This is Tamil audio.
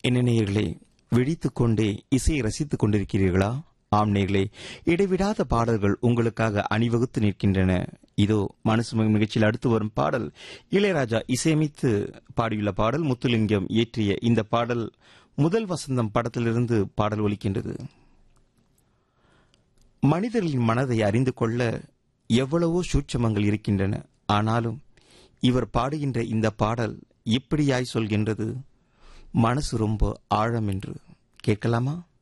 என்ன நேயர்களே விழித்துக் கொண்டே இசையை ரசித்துக் கொண்டிருக்கிறீர்களா ஆம் நேயர்களே இடைவிடாத பாடல்கள் உங்களுக்காக அணிவகுத்து நிற்கின்றன இதோ மனசு நிகழ்ச்சியில் அடுத்து வரும் பாடல் இளையராஜா இசையமைத்து பாடியுள்ள பாடல் முத்துலிங்கம் இயற்றிய இந்த பாடல் முதல் வசந்தம் படத்திலிருந்து பாடல் ஒலிக்கின்றது மனிதர்களின் மனதை அறிந்து கொள்ள எவ்வளவோ சூட்சமங்கள் இருக்கின்றன ஆனாலும் இவர் பாடுகின்ற இந்த பாடல் இப்படியாய் சொல்கின்றது மனசு ரொம்ப ஆழம் என்று கேட்கலாமா